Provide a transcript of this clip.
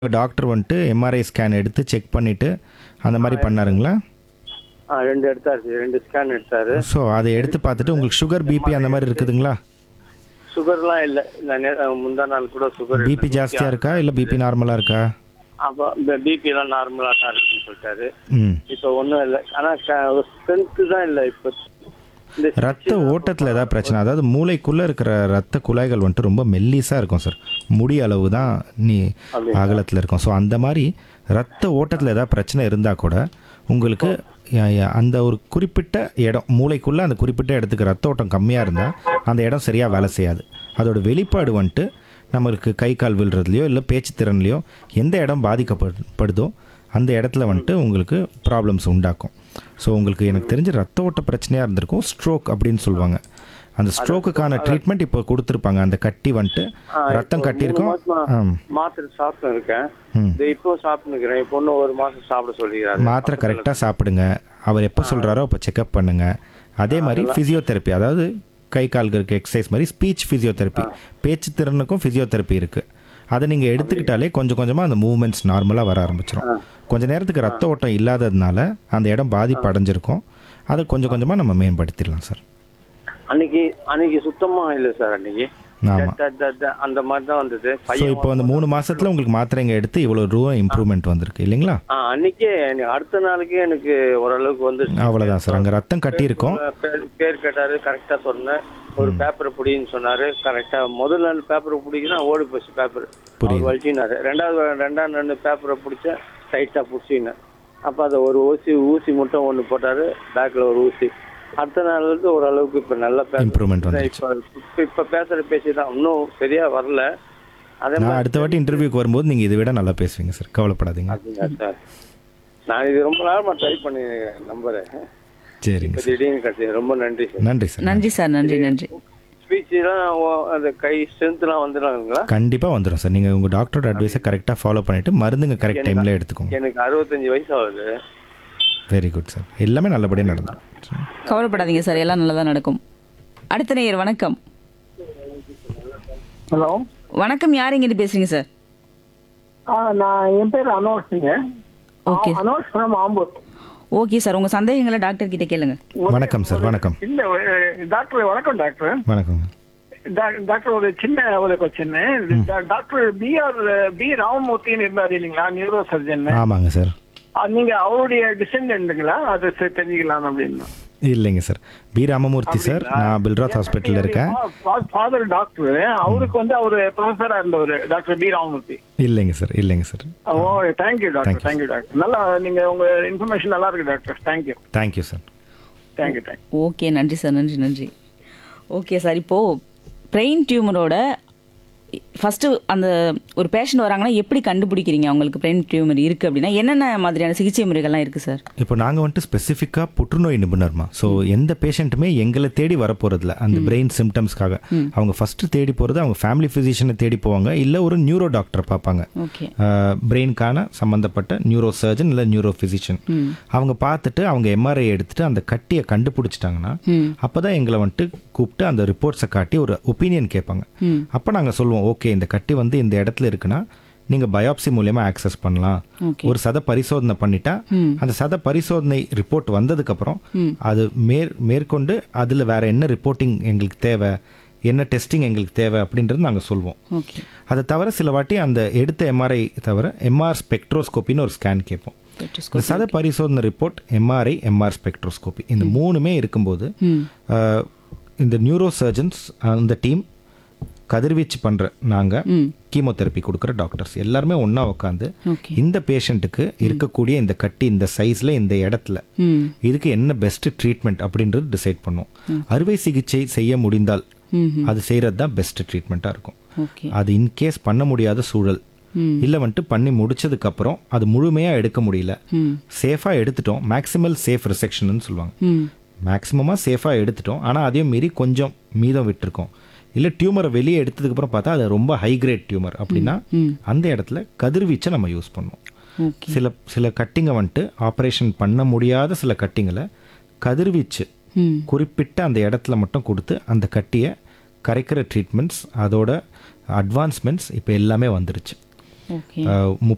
Doctor வந்துட்டு MRI scan எடுத்து check பண்ணிவிட்டு அந்த மாதிரி பண்ணாருங்களா ஆ ரெண்டு எடுத்தாரு ரெண்டு ஸ்கேன் எடுத்தாரு ஸோ அதை எடுத்து பார்த்துட்டு உங்களுக்கு சுகர் பிபி அந்த மாதிரி இருக்குதுங்களா சுகர்லாம் இல்லை நான் நே- முந்தா நாள் கூட சுகர் பிபி ஜாஸ்தியாக இருக்கா இல்லை பிபி நார்மலாக இருக்கா அப்போ இந்த பிபிலாம் நார்மலாக தான் இருக்குன்னு சொல்லிட்டாரு ம் இப்போ ஒன்றும் இல்லை ஆனால் ஸ்ட்ரென்த்து தான் இல்லை இப்போ இந்த ரத்த ஓட்டத்தில் ஏதாவது பிரச்சனை அதாவது மூளைக்குள்ளே இருக்கிற ரத்த குழாய்கள் வந்துட்டு ரொம்ப மெல்லிஸாக இருக்கும் சார் முடி அளவு தான் நீ அகலத்தில் இருக்கும் ஸோ அந்த மாதிரி ரத்த ஓட்டத்தில் ஏதாவது பிரச்சனை இருந்தால் கூட உங்களுக்கு ய- ய- அந்த ஒரு குறிப்பிட்ட இடம் மூளைக்குள்ளே அந்த குறிப்பிட்ட இடத்துக்கு ரத்த ஓட்டம் கம்மியாக இருந்தால் அந்த இடம் சரியாக வேலை செய்யாது அதோட வெளிப்பாடு வந்துட்டு நம்மளுக்கு கை கால் விழுறதுலையோ இல்லை பேச்சு திறன்லையோ எந்த இடம் பாதிக்கப்படுதோ அந்த இடத்துல வந்துட்டு உங்களுக்கு ப்ராப்ளம்ஸ் உண்டாக்கும் ஸோ உங்களுக்கு எனக்கு தெரிஞ்ச ரத்த ஓட்ட பிரச்சனையாக இருந்திருக்கும் ஸ்ட்ரோக் அப்படின்னு சொல்லுவாங்க அந்த ஸ்ட்ரோக்குக்கான ட்ரீட்மெண்ட் இப்போ கொடுத்துருப்பாங்க அந்த கட்டி வந்துட்டு ரத்தம் கட்டியிருக்கும் ஆம். மாத்திரை சாப்பிட்டு இருக்கேன் ம். இது இப்போ சாப்பிட்டு இருக்கிறேன் இப்போ இன்னும் ஒரு மாசம் சாப்பிட சொல்லிக்கிறாரு மாத்திரை கரெக்டாக சாப்பிடுங்க அவர் எப்போ சொல்கிறாரோ அப்போ செக்அப் பண்ணுங்க அதே மாதிரி ஃபிசியோதெரப்பி அதாவது கை கால்களுக்கு எக்ஸசைஸ் மாதிரி ஸ்பீச் ஃபிசியோதெரப்பி பேச்சு திறனுக்கும் ஃபிசியோதெரப்பி இருக்குது அதை நீங்கள் எடுத்துக்கிட்டாலே கொஞ்சம் கொஞ்சமாக அந்த மூவ்மெண்ட்ஸ் நார்மலாக வர ஆரம்பிச்சிடும் கொஞ்ச நேரத்துக்கு ரத்த ஓட்டம் இல்லாததுனால அந்த இடம் பாதிப்பு அடைஞ்சிருக்கும் அதை கொஞ்சம் கொஞ்சமாக நம்ம மேம்படுத்திடலாம் சார் அன்னைக்கு அன்னைக்கு சுத்தமா இல்லை சார் அன்னைக்கு ஆமாம் த- த- த- அந்த மாதிரி தான் வந்தது ஸோ பையன் இப்போ அந்த மூணு மாசத்துல உங்களுக்கு மாத்திரைங்க எடுத்து இவ்வளோ ரூபா இம்ப்ரூவ்மெண்ட் வந்திருக்கு இல்லைங்களா ஆ அன்னைக்கே எனக்கு அடுத்த நாளைக்கே எனக்கு ஓரளவுக்கு வந்து அவ்வளோதான் சார் அங்கே ரத்தம் கட்டியிருக்கும் பேர் பேர் கேட்டாரு கரெக்டா சொன்னேன் ஒரு பேப்பரை புடின்னு சொன்னாரு கரெக்டா முதல் நாள் பேப்பரை பிடிக்கினா ஓடி போச்சு பேப்பர் அவர் வலிச்சினாரு ரெண்டாவது ரெண்டாவது நாள் பேப்பரை பிடிச்சேன் டைட்டா பிடிச்சினேன் அப்போ அதை ஒரு ஊசி ஊசி மட்டும் ஒன்று போட்டாரு பேக்கில் ஒரு ஊசி அடுத்த நாள் வந்து ஓரளவுக்கு இப்போ நல்லா Improvement பேசுறேன் வந்துருச்சு. இப்போ இப்போ பேசுகிற பேசி தான் இன்னும் சரியா வரல அதே நான் அடுத்த வாட்டி இன்டர்வியூக்கு வரும்போது நீங்கள் இதை விட நல்லா பேசுவீங்க சார் கவலைப்படாதீங்க மாதிரிங்க சார் நான் இது ரொம்ப நேரமாக ட்ரை பண்ணி நம்புறேன் சரிங்க இப்போ சார் திடீர்னு கிடைச்சது ரொம்ப நன்றி சார் நன்றி சார் நன்றி சார் நன்றி நன்றி ஸ்பீச்லாம் அந்த கை ஸ்ட்ரென்த்லாம் வந்துடுறாங்களா கண்டிப்பாக வந்துடும் சார் நீங்கள் உங்கள் டாக்டரோட அட்வைஸை கரெக்டாக ஃபாலோ பண்ணிவிட்டு மருந்துங்க கரெக்ட் டைமில் எடுத்துக்கோங்க எனக்கு அறுபத்தஞ்சு வயசு ஆகுது வெரி குட் சார் எல்லாமே நல்லபடியாக நடந்துடும் கவலைப்படாதீங்க சார் எல்லாம் நல்லதா நடக்கும் அடுத்த நேயர் வணக்கம் ஹலோ வணக்கம் யார் இங்கிட்டு பேசுறீங்க சார் ஆ நான் என் பேர் அனோஷுங்க okay Anosh from Ambur okay sir உங்க சந்தேகங்களை டாக்டர் கிட்ட கேளுங்க வணக்கம் சார் வணக்கம் இல்ல ஒரு- டாக்டர் வணக்கம் டாக்டர் வணக்கம் டா- டாக்டர் ஒரு சின்ன ஒரு question doctor P R P ராமமூர்த்தின்னு இருந்தாரு இல்லைங்களா நியூரோ சர்ஜன் ஆமாங்க சார் நீங்க அவருடைய டிசெண்டன்ட்டுங்களா அது சரி தெரிஞ்சுக்கலாம் அப்படின்னு இல்லைங்க சார் பி ராமமூர்த்தி சார் நான் பில்ராத் ஹாஸ்பிட்டலில் இருக்கேன் ஃபாதர் டாக்டர் அவருக்கு வந்து அவர் ப்ரொஃபஸரா இருந்தவர் டாக்டர் பி ராமமூர்த்தி இல்லைங்க சார் இல்லைங்க sir oh thank you doctor thank you doctor நல்லா நீங்க உங்க இன்ஃபர்மேஷன் நல்லா இருக்கு doctor thank you thank you sir thank you thank you okay நன்றி சார் நன்றி நன்றி ஓகே சார் இப்போ பிரெயின் டியூமரோட ஃபர்ஸ்ட் அந்த ஒரு பேஷண்ட் வராங்கன்னா எப்படி கண்டுபிடிக்கிறீங்க அவங்களுக்கு பிரெயின் டியூமர் இருக்கு அப்படின்னா என்னென்ன மாதிரியான சிகிச்சை முறைகள்லாம் இருக்கு சார் இப்போ நாங்கள் வந்துட்டு ஸ்பெசிஃபிக்காக புற்றுநோய் நிபுணர்மா ஸோ எந்த பேஷண்ட்டுமே எங்களை தேடி வரப்போகிறதில்ல அந்த பிரெயின் சிம்டம்ஸ்க்காக அவங்க ஃபஸ்ட்டு தேடி போகிறது அவங்க ஃபேமிலி ஃபிசிஷியனை தேடி போவாங்க இல்லை ஒரு நியூரோ டாக்டர் பார்ப்பாங்க ஓகே பிரெயின்கான சம்மந்தப்பட்ட நியூரோ சர்ஜன் இல்லை நியூரோ ஃபிசிஷியன் அவங்க பார்த்துட்டு அவங்க எம்ஆர்ஐ எடுத்துட்டு அந்த கட்டியை கண்டுபிடிச்சிட்டாங்கன்னா அப்போ தான் எங்களை வந்துட்டு கூப்பிட்டு அந்த ரிப்போர்ட்ஸை காட்டி ஒரு ஒப்பீனியன் கேட்பாங்க அப்போ நாங்கள் சொல்லுவோம் ஓகே இந்த கட்டி வந்து இந்த இடத்துல இருக்குன்னா நீங்கள் பயாப்சி மூலயமா ஆக்சஸ் பண்ணலாம் ஒரு சத பரிசோதனை பண்ணிட்டா அந்த சத பரிசோதனை ரிப்போர்ட் வந்ததுக்கப்புறம் அது மேற் மேற்கொண்டு அதில் வேற என்ன ரிப்போர்ட்டிங் எங்களுக்கு தேவை என்ன டெஸ்டிங் எங்களுக்கு தேவை அப்படின்றது நாங்கள் சொல்லுவோம் ஓகே அதை தவிர சில வாட்டி அந்த எடுத்த எம்ஆர்ஐ தவிர எம்ஆர் ஸ்பெக்ட்ரோஸ்கோப்பின்னு ஒரு ஸ்கேன் கேட்போம் இந்த சத பரிசோதனை ரிப்போர்ட் எம்ஆர்ஐ எம்ஆர் ஸ்பெக்ட்ரோஸ்கோப்பி இந்த மூணுமே இருக்கும்போது அஹ், இந்த நியூரோ சர்ஜன்ஸ் அந்த டீம் கதிர்வீச்சு பண்ணுற நாங்கள் கீமோதெரப்பி கொடுக்குற டாக்டர்ஸ் எல்லாருமே ஒன்றா உட்காந்து ஓகே இந்த பேஷண்ட்டுக்கு இருக்கக்கூடிய இந்த கட்டி இந்த சைஸில் இந்த இடத்துல ம் இதுக்கு என்ன பெஸ்ட் ட்ரீட்மெண்ட் அப்படின்றது டிசைட் பண்ணுவோம் அறுவை சிகிச்சை செய்ய முடிந்தால் அது செய்கிறது தான் பெஸ்ட் ட்ரீட்மெண்ட்டாக இருக்கும் ஓகே அது இன்கேஸ் பண்ண முடியாத சூழல் இல்லை வந்துட்டு பண்ணி முடிச்சதுக்கு அப்புறம் அது முழுமையாக எடுக்க முடியல ம் சேஃபாக எடுத்துட்டோம் மேக்ஸிமல் சேஃப் ரிசெக்ஷன் சொல்லுவாங்க ம் மேக்ஸிமமாக சேஃபாக எடுத்துட்டோம் ஆனால் அதையும் மீறி கொஞ்சம் மீதம் விட்டுருக்கோம் இல்லை டியூமரை வெளியே எடுத்ததுக்கு அப்புறம் பார்த்தா அது ரொம்ப ஹை கிரேட் டியூமர் அப்படின்னா அந்த இடத்துல கதிர்வீச்சை நம்ம யூஸ் பண்ணுவோம் ஓகே சில சில கட்டிங்கை வந்துட்டு ஆப்ரேஷன் பண்ண முடியாத சில கட்டிங்களை கதிர்வீச்சு ம் குறிப்பிட்ட அந்த இடத்துல மட்டும் கொடுத்து அந்த கட்டியை கரைக்கிற ட்ரீட்மெண்ட்ஸ் அதோட அட்வான்ஸ்மெண்ட்ஸ் இப்போ எல்லாமே வந்துருச்சு ஓகே அஹ்,